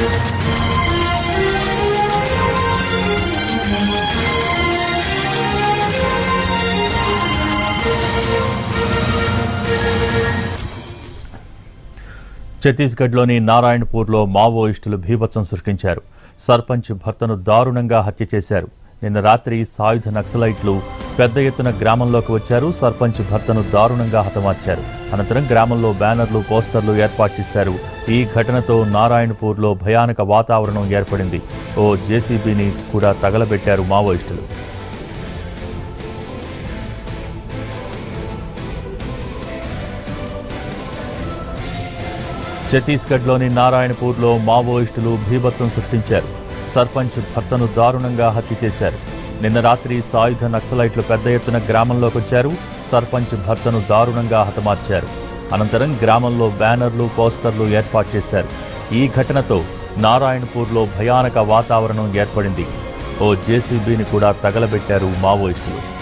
ఛత్తీస్గఢ్లోని నారాయణపూర్లో మావోయిస్టులు భీభత్సం సృష్టించారు సర్పంచ్ భర్తను దారుణంగా హత్య చేశారు నిన్న రాత్రి సాయుధ నక్సలైట్లు పెద్ద ఎత్తున గ్రామంలోకి వచ్చారు సర్పంచ్ భర్తను దారుణంగా హతమార్చారు అనంతరం గ్రామంలో బ్యానర్లు పోస్టర్లు ఏర్పాటు చేశారు ఈ ఘటనతో నారాయణపూర్లో భయానక వాతావరణం ఏర్పడింది ఓ జేసీబీని కూడా తగలబెట్టారు మావోయిస్టులు ఛత్తీస్గఢ్లోని నారాయణపూర్లో మావోయిస్టులు భీభత్సం సృష్టించారు సర్పంచ్ భర్తను దారుణంగా హత్య చేశారు నిన్న రాత్రి సాయుధ నక్సలైట్లు పెద్ద ఎత్తున గ్రామంలోకి వచ్చారు సర్పంచ్ భర్తను దారుణంగా హతమార్చారు అనంతరం గ్రామంలో బ్యానర్లు పోస్టర్లు ఏర్పాటు చేశారు ఈ ఘటనతో నారాయణపూర్లో భయానక వాతావరణం ఏర్పడింది ఓ జేసీబీని కూడా తగలబెట్టారు మావోయిస్టులు